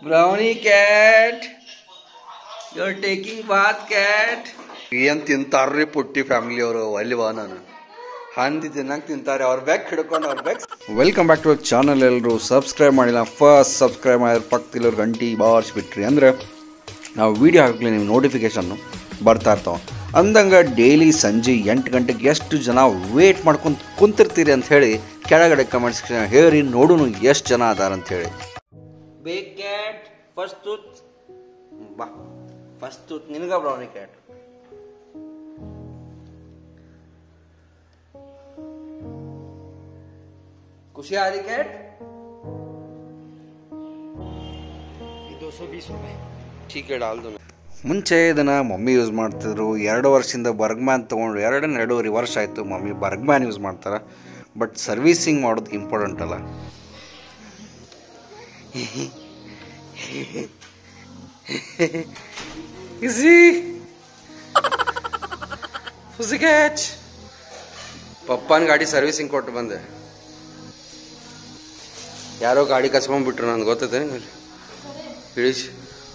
Brownie cat you are taking bath cat ಏನ್ ತಿಂತಾರ್ರಿ ಪುಟ್ಟಿ ಫ್ಯಾಮಿಲಿ ಅವರು ಅಲ್ವಾ ನಾನು ಹಂದಿ ತಿನ್ನಂಗ್ ತಿಂತಾರೆ ಅವ್ರ ಬ್ಯಾಗ್ ಹಿಡ್ಕೊಂಡು ಅವ್ರ bag welcome back to channel ಎಲ್ಲರೂ ಸಬ್ಸ್ಕ್ರೈಬ್ ಮಾಡಿಲ್ಲ ಫಸ್ಟ್ ಸಬ್ಸ್ಕ್ರೈಬ್ ಮಾಡಿದ್ರೆ ಪಕ್ಕದಲ್ಲಿರೋ ಗಂಟಿ ಬಾರಿಸ್ಬಿಟ್ರಿ ಅಂದರೆ ನಾವು ವಿಡಿಯೋ ಹಾಕಲಿ ನೀವು ನೋಟಿಫಿಕೇಶನ್ನು ಬರ್ತಾ ಇರ್ತಾವೆ ಅಂದಂಗೆ ಡೈಲಿ ಸಂಜೆ ಎಂಟು ಗಂಟೆಗೆ ಎಷ್ಟು ಜನ ವೇಟ್ ಮಾಡ್ಕೊಂಡು ಕುಂತಿರ್ತೀರಿ ಅಂತ ಹೇಳಿ ಕೆಳಗಡೆ ಕಮೆಂಟ್ಸ್ ಹೇಳಿ ನೋಡುನು ಎಷ್ಟು ಜನ ಅದಾರ ಅಂತ ಹೇಳಿ ಬೇಕ್ ಕ್ಯಾಟ್ ಫಸ್ಟ್ ತೂತ್ ಬಾ ಫಸ್ಟ್ ತೂತ್ ನಿನಗ ಬ್ರೌನಿ ಕ್ಯಾಟ್ ಖುಷಿ ಆದಿ ಕ್ಯಾಟ್ ठीक है डाल दो ಮುಂಚೆ ಇದನ್ನು ಮಮ್ಮಿ ಯೂಸ್ ಮಾಡ್ತಿದ್ರು ಎರಡು ವರ್ಷದಿಂದ ಬರ್ಗ್ಮ್ಯಾನ್ ತೊಗೊಂಡು ಎರಡನ್ನ ಎರಡೂವರೆ ವರ್ಷ ಆಯಿತು ಮಮ್ಮಿ ಬರ್ಗ್ಮ್ಯಾನ್ ಯೂಸ್ ಮಾಡ್ತಾರೆ ಬಟ್ ಸರ್ವೀಸಿಂಗ್ ಮಾಡೋದು ಇಂಪಾರ್ಟೆಂಟ್ ಅಲ್ಲ ಇಸಿ ಕ್ಯಾಚ್ ಪಪ್ಪನ ಗಾಡಿ ಸರ್ವಿಸಿಂಗ್ ಕೊಟ್ಟು ಬಂದೆ ಯಾರೋ ಗಾಡಿ ಕಸ್ಕೊಂಡ್ಬಿಟ್ರು ನನ್ಗೆ ಗೊತ್ತೈತೆ ಇಳಿಸಿ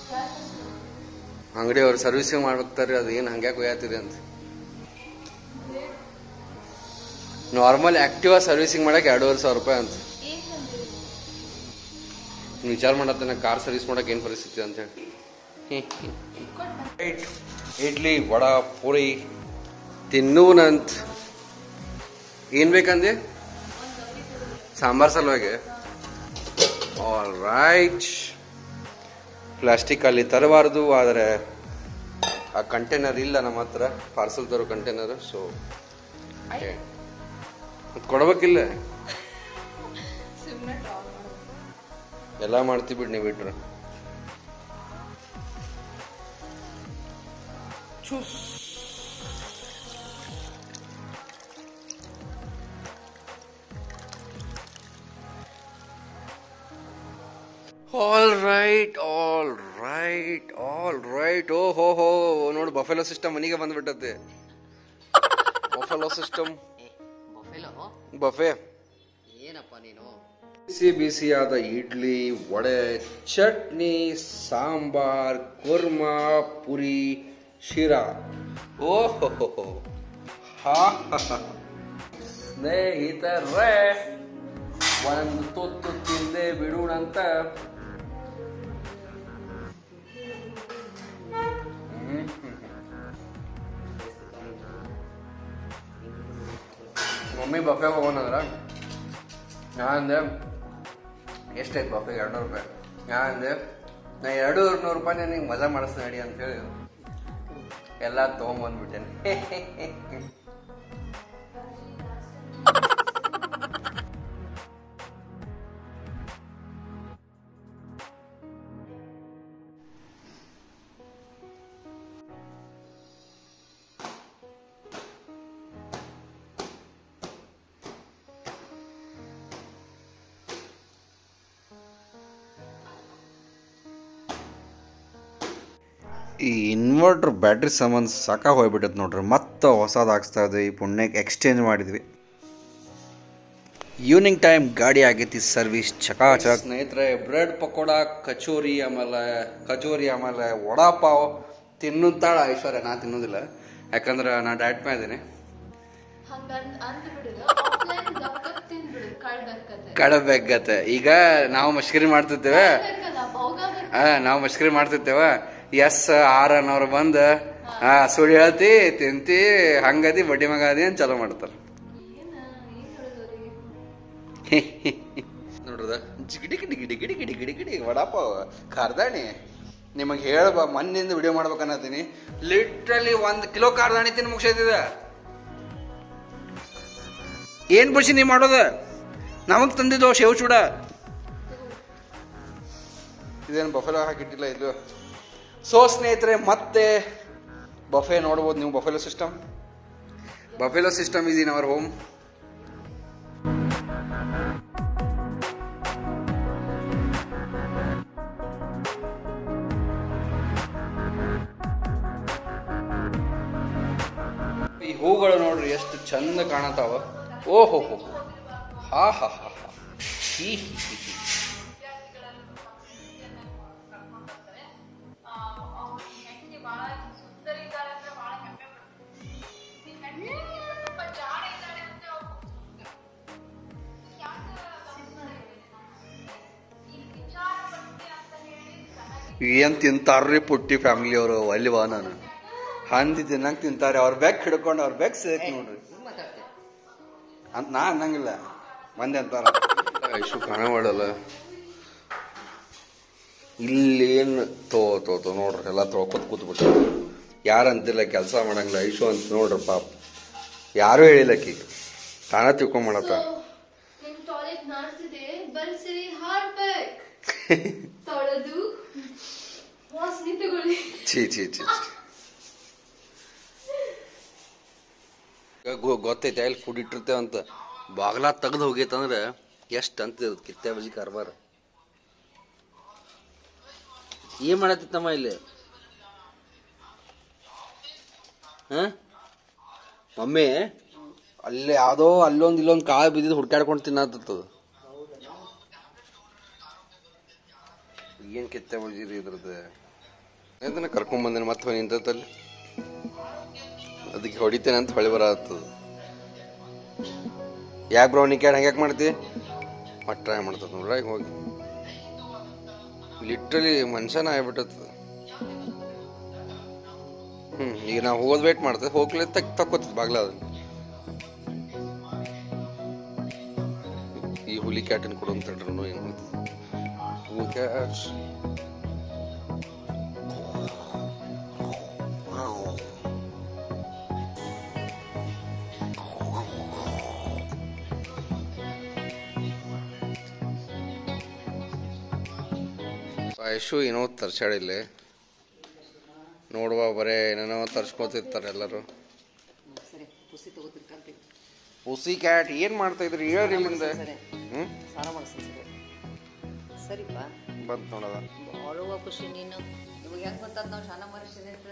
ಅಂಗಡಿ ಅವ್ರು ಸರ್ವಿಸಿಂಗ್ ಮಾಡ್ಬೇಕಾರೆ ಅದು ಏನು ಹಂಗ್ಯಾಕೆ ಒಯ್ಯಾತಿದೆ ಅಂತ ನಾರ್ಮಲ್ ಆಕ್ಟಿವಾ ಸರ್ವಿಸಿಂಗ್ ಮಾಡಕ್ಕೆ ಎರಡೂವರೆ ಸಾವಿರ ರೂಪಾಯಿ ಅಂತ ನೀನ್ ವಿಚಾರ ಮಾಡತ್ತೇನೆ ಕಾರ್ ಸರ್ವಿಸ್ ಮಾಡಕ್ಕೆ ಏನು ಪರಿಸ್ಥಿತಿ ಅಂತ ಹೇಳಿ ಇಡ್ಲಿ ವಡಾ ಪೂರಿ ತಿನ್ನೂನಂತ ಏನ್ ಬೇಕಂದೆ ಸಾಂಬಾರ್ ಸಲುವಾಗಿ ಆಲ್ ರೈಟ್ ಪ್ಲಾಸ್ಟಿಕ್ ಅಲ್ಲಿ ತರಬಾರ್ದು ಆದರೆ ಆ ಕಂಟೈನರ್ ಇಲ್ಲ ನಮ್ಮ ಹತ್ರ ಪಾರ್ಸಲ್ ತರೋ ಕಂಟೈನರ್ ಸೊ ಕೊಡ್ಬೇಕಿಲ್ಲ ಎಲ್ಲ ಮಾಡ್ತೀವಿ ಬಿಡ್ ನೀವು ಬಿಟ್ರೆ all right all right all right ಓ ಹೋ ಹೋ ನೋಡು ಬಫೆಲೋ ಸಿಸ್ಟಮ್ ಮನೆಗೆ ಬಂದ್ಬಿಟ್ಟತೆ ಬಫೆಲೋ ಸಿಸ್ಟಮ್ ಬಫೆಲೋ ಬಫೆ ಏನಪ್ಪ ನೀನು ಬಿಸಿ ಬಿಸಿಯಾದ ಇಡ್ಲಿ ವಡೆ ಚಟ್ನಿ ಸಾಂಬಾರ್ ಕುರ್ಮಾ ಪುರಿ ಶಿರಾ ಓಹೋ ಹಾ ಸ್ನೇಹಿತರೇ ಒಂದು ತುತ್ತು ತಿಂದೆ ಬಿಡೋಣಂತ ಮಮ್ಮಿ ಬಫೆ ಹೋಗೋಣಂದ್ರ ನಾ ಅಂದೆ ಎಷ್ಟಾಯ್ತು ಬಫೆ ಎರಡು ನೂರು ರೂಪಾಯಿ ನಾ ಅಂದೆ ನಾ ಎರಡು ನೂರು ರೂಪಾಯಿ ನಿಂಗೆ ಮಜಾ ಮಾಡಿಸ್ ನಡಿ ಅಂತೇಳಿ ಎಲ್ಲ ತೊಗೊಂಬಂದ್ಬಿಟ್ಟೇನೆ ಈ ಇನ್ವರ್ಟರ್ ಬ್ಯಾಟ್ರಿ ಸಂಬಂಧ ಸಾಕಾಗಿ ಹೋಗ್ಬಿಟ್ಟೈತೆ ನೋಡ್ರಿ ಮತ್ತೆ ಹೊಸದು ಹಾಕ್ಸ್ತಾ ಇದ್ವಿ ಈ ಪುಣ್ಯಕ್ಕೆ ಎಕ್ಸ್ಚೇಂಜ್ ಮಾಡಿದ್ವಿ ಈವ್ನಿಂಗ್ ಟೈಮ್ ಗಾಡಿ ಆಗೈತಿ ಸರ್ವಿಸ್ ಚಕಾಚಕ್ ಸ್ನೇಹಿತರೆ ಬ್ರೆಡ್ ಪಕೋಡ ಕಚೋರಿ ಆಮೇಲೆ ಕಚೋರಿ ಆಮೇಲೆ ವಡಾಪಾವ್ ತಿನ್ನುತ್ತಾಳ ಐಶ್ವರ್ಯ ನಾ ತಿನ್ನೋದಿಲ್ಲ ಯಾಕಂದ್ರೆ ನಾ ಡಯಟ್ ಮೇಲೆ ಇದ್ದೀನಿ ಹಂಗಂದ್ ಅಂದ್ ಬಿಡುದು ಆಫ್ಲೈನ್ ಗಪ್ಗಪ್ ತಿಂದ್ಬಿಡು ಕಳ್ಬೇಕತೆ ಕಡಬೇಕತ್ತೆ ಈಗ ನಾವು ಮಶ್ಕರಿ ಮಾಡ್ತಿದ್ದೇವೆ ಬೇಕಲ್ಲ ಭೋಗ ಬೇಕು ಆ, ನಾವು ಮಶ್ಕರಿ ಮಾಡ್ತಿರ್ತೇವ ಎಸ್ ಆರ್ ಅನ್ನೋರು ಬಂದು ಆ ಸುಳ್ಳು ಹೇಳ್ತಿ ತಿಂತಿ ಹಂಗದಿ ಬಡ್ಡಿ ಮಗ ಅದಿ ಅಂತ ಚಲೋ ಮಾಡ್ತಾರ ಏನ ಏನ್ ಹೇಳುದು ಅವ್ರಿಗೆ ನೋಡ್ರದ ಜಿಗಿಡಿ ಗಿಡಿ ಗಿಡಿ ಗಿಡಿ ಗಿಡಿ ಗಿಡಿ ಗಿಡಿ ವಡಾಪಾವ್ ಕಾರ್ದಾಣಿ ನಿಮಗೆ ಹೇಳಬ ಮಣ್ಣಿಂದ ವಿಡಿಯೋ ಮಾಡ್ಬೇಕನ್ನತೀನಿ ಲಿಟ್ರಲಿ ಒಂದ್ ಕಿಲೋ ಕಾರ್ದಾಣಿ ತಿನ್ ಮುಗಿಸೈತಿದ ಏನ್ ಬಸಿ ನೀ ಮಾಡೋದ ನಮಗ್ ತಂದಿದ್ದು ಶೇವ್ ಚೂಡ ಇದೇನು ಬಫೆಲೋ ಹಾಕಿಟ್ಟಿಲ್ಲ ಇದು ಸೊ ಸ್ನೇಹಿತರೆ ಮತ್ತೆ ಬಫೆ ನೋಡ್ಬೋದು ನೀವು buffalo system buffalo system is in our home ಈ ಹೂಗಳು ನೋಡ್ರಿ ಎಷ್ಟು ಚಂದ ಕಾಣತಾವ ಓಹೋ ಹೋ ಹಾ ಹಾ ಹಾ ಹಾ ಹೀ ಹಿ ಹಿ ಹಿ. ಏನ್ ತಿಂತಾರ್ರಿ ಪುಟ್ಟಿ ಫ್ಯಾಮಿಲಿ ಅವರು ಅಲ್ಲಿವಾ ನಾನು ಹಂದಿ ತಿನ್ನಂಗ್ ತಿಂತಾರೆ ಅವ್ರ ಬೆಕ್ ಹಿಡ್ಕೊಂಡು ಅವ್ರ ಬೆಕ್ ಸೇಕ್ ನೋಡ್ರಿ ಮಾತಾಡ್ತೀನಿ ಅಂತ ನಾ ಅನ್ನಂಗಿಲ್ಲ ಮಂದಿ ಅಂತಾರ ಐಶು ಕಾಣ ಮಾಡಲ್ಲ ಇಲ್ಲೇನು ತೋ ತೋ ತೋ ನೋಡ್ರಿ ಎಲ್ಲ ತೊಳ್ಕೊತ್ ಕೂತ್ಬಿಟ್ಟು ಯಾರು ಅಂತಿಲ್ಲ ಕೆಲಸ ಮಾಡಂಗಿಲ್ಲ ಐಶು ಅಂತ ನೋಡ್ರಿ ಪಾಪ ಯಾರು ಹೇಳಿಲ್ಲ ಆಕಿ ತಾನ ತಿಳ್ಕೊಂಡ್ ಮಾಡತ್ತ ನಿಮ್ ಟಾಯ್ಲೆಟ್ ನಾಡ್ತಿದೆ ಬಲ್ಸಿರಿ ಹಾರ್ಬೇಕು ತೊಳೆದು ವಾಸನೆ ತಗೊಳ್ಳಿ ಛೀ ಛೀ ಛೀ ಗೊ- ಗೊತ್ತೈತೆ ಎಲ್ಲಿ ಫುಡ್ ಇಟ್ಟಿರ್ತೇವೆ ಅಂತ ಬಾಗ್ಲ ತೆಗ್ದು ಹೋಗೈತಂದ್ರೆ ಎಷ್ಟು ಅಂತ ಕಿತ್ತೆ ಬಜಿ ಕಾರ್ಬಾರ ಏನ್ ಮಾಡತ್ತಿತ್ತಮ್ಮ ಇಲ್ಲಿ ಹ ಮಮ್ಮಿ ಅಲ್ಲಿ ಯಾವ್ದೋ ಅಲ್ಲೊಂದ್ ಇಲ್ಲೊಂದ್ ಕಾಳು ಬಿದ್ದಿದ್ದು ಹುಡ್ಕಾಡ್ಕೊಂಡು ತಿನ್ನತ್ತದ ಏನ್ ಕಿತ್ತೆ ಬಜಿರಿ ಇದ್ರದ್ದು ಅದನ್ನ ಕರ್ಕೊಂಡ್ ಬಂದೇನೆ ಮತ್ತೆ ಹೋಗಿ ನಿಂತಲ್ಲಿ ಅದಕ್ಕೆ ಹೊಡಿತೇನೆ ಅಂತ ಹೊಳಿ ಬರತ್ತದ ಯಾಕೆ ಬ್ರೌನಿ ಕ್ಯಾಡ್ ಹಂಗ್ಯಾಕ್ ಮಾಡ್ತಿ ಮತ್ತೆ ಟ್ರೈ ಮಾಡ್ತದ ನೋಡ್ರ ಈಗ ಹೋಗಿ ಲಿಟ್ರಲಿ ಮನುಷ್ಯನ ಆಗ್ಬಿಟ್ಟದ ಹ್ಮ್ ಈಗ ನಾವು ಹೋಗೋದ್ ವೇಟ್ ಮಾಡ್ತೇವೆ ಹೋಗ್ಲೇ ತಕ್ ತಕ್ಕೋತದ ಬಾಗ್ಲ ಅದನ್ನ ಈ ಹುಲಿ ಕ್ಯಾಟನ್ ಕೊಡು ಅಂತ ಹೇಳ್ರು ಏನ್ ಮಾಡ್ತದ ಹುಲಿ ಕ್ಯಾಟ್ ಯಶು ಏನೋ ತರ್ಸಾಡಿಲ್ಲ ನೋಡುವ ಬರೇ ಏನೇನೋ ತರ್ಸ್ಕೊತಿರ್ತಾರೆ ಎಲ್ಲರೂ ಸರಿ ಪುಸಿ ತಗೋತಿರ್ಕಂತೀನಿ ಹುಸಿ ಕ್ಯಾಟ್ ಏನ್ ಮಾಡ್ತಾ ಇದ್ರಿ ಹೇಳ್ರಿ ಇಲ್ಲಿಂದ ಸರಿ ಹ್ಮ್ ಸ್ನಾನ ಮಾಡಿಸ್ತೀನಿ ಸರಿ ಸರಿಪ್ಪ ಬಂತ್ ನೋಡದ ಭಾಳುವ ಖುಷಿ ನೀನು ನಿಮಗೆ ಹೆಂಗ್ ಗೊತ್ತಾದ ನಾವು ಶಾನ ಮಾಡಿಸಿದೆ ಅಂತ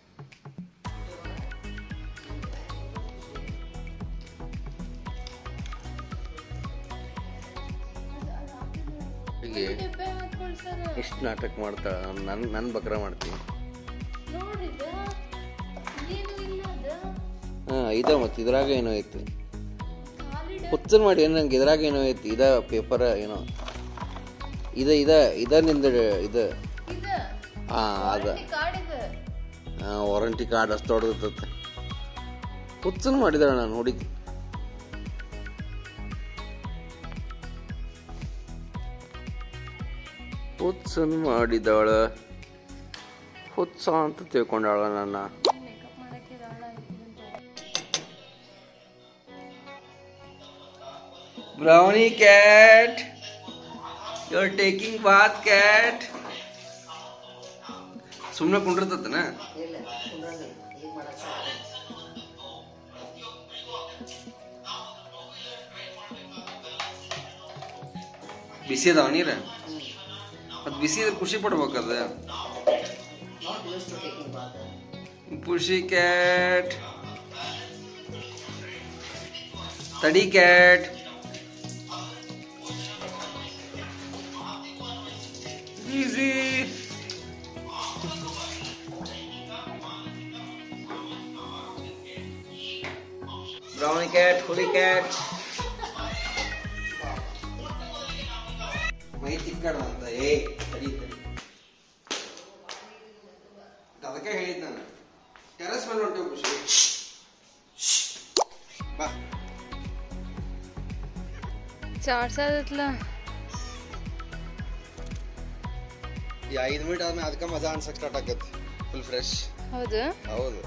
ಹೀಗೆ ಡಿಬ್ಬೆ ಹಾಕೊಳ್ತಾರೆ ಇಷ್ಟು ನಾಟಕ ಮಾಡ್ತಾಳ ನನ್ ನನ್ ಬಕ್ರ ಮಾಡ್ತೀನಿ ನೋಡಿದ ಏನು ಇಲ್ಲ ಅದ ಹಾ ಇದ ಮತ್ ಇದ್ರಾಗ ಏನೋ ಐತಿ ಖಾಲಿ ಹುಚ್ಚನ್ ಮಾಡಿ ಏನ್ ನಂಗೆ ಇದ್ರಾಗ ಏನೋ ಐತಿ ಇದ ಪೇಪರ್ ಏನೋ ಇದ ಇದ ಇದ ನಿಂದ ಇದ ಇದ ಹಾ ಅದ ಕಾರ್ಡ್ ಇದೆ ವಾರಂಟಿ ಕಾರ್ಡ್ ಅಷ್ಟು ಹೊಡೆದತ್ತೆ ಹುಚ್ಚನ್ ಮಾಡಿದಾಳ ನಾನು ನೋಡಿ ಹುಚ್ಚನ್ ಮಾಡಿದಾಳ ಹುಚ್ಚ ಅಂತ ತಿಳ್ಕೊಂಡಾಳ ನನ್ನ ಮೇಕಪ್ ಮಾಡಕ್ಕೆ ರಾಳ brownie cat you are taking bath cat ಸುಮ್ಮನೆ ಕುಂಡಿರ್ತತನ ಇಲ್ಲ ಕುಂಡ್ರಂಗಿಲ್ಲ ಏನು ಮಾಡಕ್ಕೆ ಬಿಸಿ ಅದಾವ ನೀರ ಮತ್ ಬಿಸಿ ಇದ್ರೆ ಖುಷಿ ಪಡ್ಬೇಕದ not use to taking bath pussy cat ತಡಿ ಕ್ಯಾಟ್ ಈಸಿ ಬ್ರೌನಿ ಕ್ಯಾಟ್ ಹುಲಿ ಕ್ಯಾಟ್ ಮೈ ತಿಕ್ಕಾಡ ಅಂತ ಏ ತಡಿ ತಡಿ ಅದಕ್ಕೆ ಹೇಳಿದ್ ನಾನು ಟೆರಸ್ ಮೇಲೆ ಹೊಂಟೇವು ಖುಷಿ ಬಾ ಚಾಡ್ಸದತ್ಲ ಈ ಐದು ಮಿನಿಟ್ ಆದ್ಮೇಲೆ ಅದಕ್ಕೆ ಮಜಾ ಅನ್ಸಕ್ ಸ್ಟಾರ್ಟ್ ಆಗತ್ತೆ ಫುಲ್ ಫ್ರೆಶ್ ಹೌದು ಹೌದು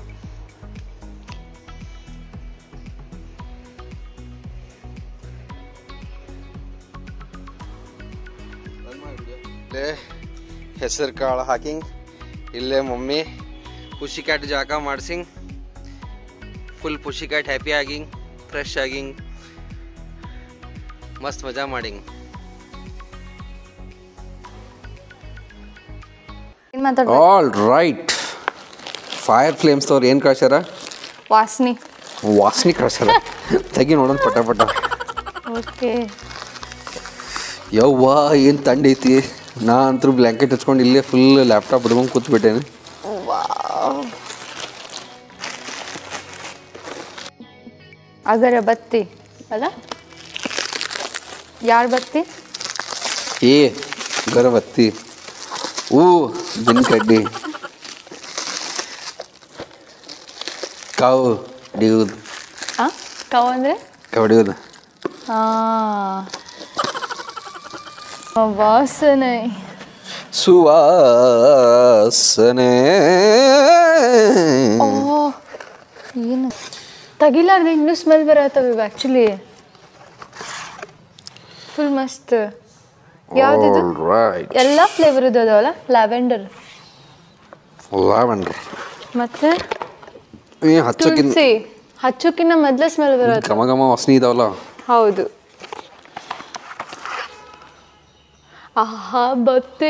ಇಲ್ಲೇ ಹೆಸರು ಕಾಳು ಹಾಕಿಂಗ್ ಇಲ್ಲೇ ಮಮ್ಮಿ ಪುಷಿ ಕ್ಯಾಟ್ ಜಾಕ ಮಾಡ್ಸಿಂಗ್ ಫುಲ್ ಪುಷಿ ಕ್ಯಾಟ್ ಹ್ಯಾಪಿ ಆಗಿಂಗ್ ಫ್ರೆಶ್ ಆಗಿಂಗ್ ಮಸ್ತ್ ಮಜಾ ಮಾಡಿಂಗ್ ಏನ್ ಮಾತಾಡ ಆಲ್ ರೈಟ್ ಫೈರ್ ಫ್ಲೇಮ್ಸ್ ಅವ್ರು ಏನು ಕಳ್ಸ್ಯಾರ ವಾಸನಿ ವಾಸನೆ ಕಳ್ಸ್ಯಾರ ತೆಗಿ ನೋಡೋಣ ಪಟ ಪಟ ಓಕೆ ಯವ್ವ ಏನು ತಂಡ ಐತಿ ನಾ ಅಂತೂ ಬ್ಲ್ಯಾಂಕೆಟ್ ಹಚ್ಕೊಂಡು ಇಲ್ಲೇ ಫುಲ್ ಲ್ಯಾಪ್ಟಾಪ್ ಹಿಡ್ಕೊಂಡು ಕೂತ್ಬಿಟ್ಟೇನೆ ಅಗರ ಬತ್ತಿ ಅಲ್ಲ ಯಾರ್ ಬತ್ತಿ ಏ ಗರಬತ್ತಿ ಹೂ ಬಿನ್ ಕಡ್ಡಿ ಕಾವು ಹಿಡಿಯುವುದು ಆ ಕವ್ ಅಂದರೆ ಹೊಡಿಯೋದು ಹಾಂ ವಾಸನೆ ಸುವಾಸನೆ ಓ ಏನು ತೆಗಿಲಾರ್ದೆ ಇನ್ನೂ ಸ್ಮೆಲ್ ಬರತ್ತವ ಇವು ಆ್ಯಕ್ಚುಲಿ ಫುಲ್ ಮಸ್ತ್ ಯಾವ್ದಿದು ರೈಟ್ ಎಲ್ಲ ಫ್ಲೇವರ್ ಅದಾವಲ್ಲ ಲ್ಯಾವೆಂಡರ್ ಲ್ಯಾವೆಂಡರ್ ಮತ್ತೆ ಏ ಹಚ್ಚಕ್ಕಿಂತ ತುಳಸಿ ಹಚ್ಚೋಕ್ಕಿಂತ ಮೊದಲೇ ಸ್ಮೆಲ್ ಬರುತ್ತೆ ಘಮ ಘಮ ವಾಸನೆ ಇದಾವಲ್ಲ ಹೌದು ಆಹಾ ಬತ್ತಿ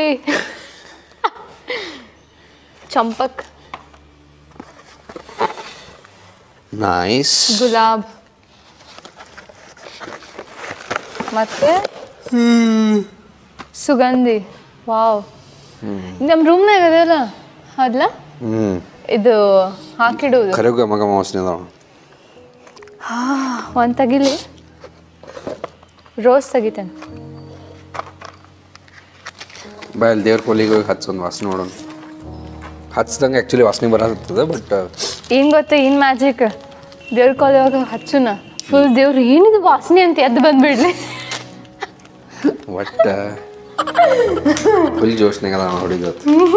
ಚಂಪಕ್ ನೈಸ್ ಗುಲಾಬ್ ಮತ್ತೆ ಸುಗಂಧಿ ವಾವ್ ನಮ್ಮ ರೂಮ್ನಾಗ ಅದಲ್ಲ ಅದ್ಲ ಹ್ಞೂ ಇದು ಹಾಕಿಡುವುದು ಖರೆ ಘಮ ಘಮ ವಾಸನೆ ಅದಾವ ಒಂದು ತೆಗಿಲಿ ರೋಸ್ ತೆಗಿತೇನೆ ಬಾಯಲ್ಲಿ ದೇವ್ರ ಕೊಲಿಗೆ ಹೋಗಿ ಹಚ್ಚೊಂದು ವಾಸನೆ ನೋಡೋಣ ಹಚ್ದಂಗೆ ಆ್ಯಕ್ಚುಲಿ ವಾಸನೆ ಬರತ್ತದ ಬಟ್ ಏನ್ ಗೊತ್ತಾ ಏನ್ ಮ್ಯಾಜಿಕ್ ದೇವ್ರ ಕಾಲವಾಗ ಹಚ್ಚುನ ಫುಲ್ ದೇವ್ರು ಏನಿದು ವಾಸನೆ ಅಂತ ಎದ್ದು ಬಂದ್ಬಿಡ್ಲಿ ಒಟ್ಟ ಫುಲ್ ಜೋಶ್ನಾಗ ಅದ ಹೊಡಿದು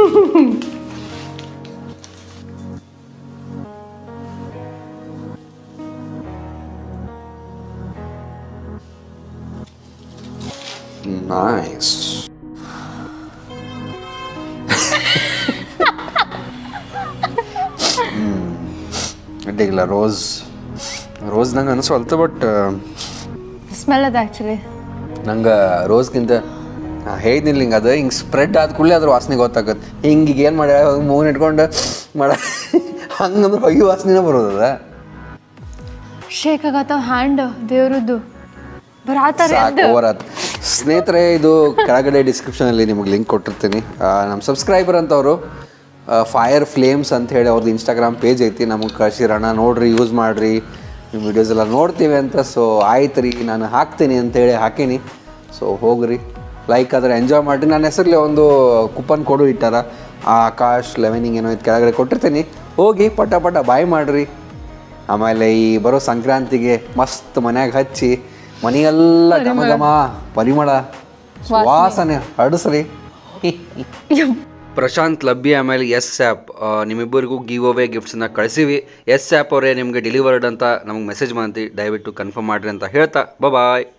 ನೈಸ್ ಅಡ್ಡಿಗಿಲ್ಲ ರೋಸ್ ರೋಸ್ ನಂಗೆ ಅನಿಸ್ವಲ್ತು ಬಟ್ ಸ್ಮೆಲ್ ಅದ ಆಕ್ಚುಲಿ ನಂಗೆ ರೋಸ್ಗಿಂತ ಹೇಳಿದ್ನಿಲ್ಲ ಹಿಂಗೆ ಅದು ಹಿಂಗೆ ಸ್ಪ್ರೆಡ್ ಆದ ಕೂಡಲೇ ಅದ್ರ ವಾಸನೆ ಗೊತ್ತಾಗತ್ತೆ ಹಿಂಗೆ ಈಗ ಏನು ಮಾಡ್ಯಾರ ಮೂನ್ ಇಟ್ಕೊಂಡು ಮಾಡ ಹಂಗಂದ್ರೆ ಹೊಗೆ ವಾಸನೆನೇ ಬರೋದದ ಶೇಕ್ ಆಗತ್ತಾವ ಹ್ಯಾಂಡ್ ದೇವ್ರದ್ದು ಬರಾತಾರೆ ಸಾಕು ಎದ್ದು ಓವರ್ ಆತ್ ಸ್ನೇಹಿತರೆ ಇದು ಕೆಳಗಡೆ ಡಿಸ್ಕ್ರಿಪ್ಷನಲ್ಲಿ ನಿಮಗೆ ಲಿಂಕ್ ಕೊಟ್ಟಿರ್ತೀನಿ ನಮ್ಮ ಸಬ್ಸ್ಕ್ರೈಬರ್ ಅಂತವರು ಫೈರ್ ಫ್ಲೇಮ್ಸ್ ಅಂತ ಹೇಳಿ ಅವ್ರದ್ದು ಇನ್ಸ್ಟಾಗ್ರಾಮ್ ಪೇಜ್ ಐತಿ ನಮಗೆ ಕಳ್ಸಿರೋಣ ನೋಡ್ರಿ ಯೂಸ್ ಮಾಡಿರಿ ನಿಮ್ಮ ವಿಡಿಯೋಸ್ ಎಲ್ಲ ನೋಡ್ತೀವಿ ಅಂತ ಸೊ ಆಯ್ತು ರೀ ನಾನು ಹಾಕ್ತೀನಿ ಅಂತೇಳಿ ಹಾಕೀನಿ ಸೊ ಹೋಗ್ರಿ ಲೈಕ್ ಆದರೆ ಎಂಜಾಯ್ ಮಾಡಿರಿ ನನ್ನ ಹೆಸರಲ್ಲಿ ಒಂದು ಕೂಪನ್ ಕೊಡು ಇಟ್ಟಾರ ಆ ಆಕಾಶ್ ಲೆವೆನಿಂಗ್ ಏನೋ ಇದು ಕೆಳಗಡೆ ಕೊಟ್ಟಿರ್ತೀನಿ ಹೋಗಿ ಪಟ ಪಟ ಬಾಯ್ ಮಾಡಿರಿ ಆಮೇಲೆ ಈ ಬರೋ ಸಂಕ್ರಾಂತಿಗೆ ಮಸ್ತ್ ಮನ್ಯಾಗ ಹಚ್ಚಿ ಮನೆಯೆಲ್ಲ ಘಮ ಘಮ ಪರಿಮಳ ವಾಸನೆ ಹರಡಿಸ್ರಿ ಪ್ರಶಾಂತ್ ಲಬ್ಬಿ ಆಮೇಲೆ ಎಸ್ ಆ್ಯಪ್ ನಿಮ್ಮಿಬ್ಬರಿಗೂ ಗಿವ್ ಅವೇ ಗಿಫ್ಟ್ಸನ್ನ ಕಳಿಸಿವಿ ಎಸ್ ಆ್ಯಪ್ ಅವರೇ ನಿಮಗೆ ಡೆಲಿವರ್ಡ್ ಅಂತ ನಮಗೆ ಮೆಸೇಜ್ ಮಾಡಿ ದಯವಿಟ್ಟು ಕನ್ಫರ್ಮ್ ಮಾಡಿರಿ ಅಂತ ಹೇಳ್ತಾ ಬಾಯ್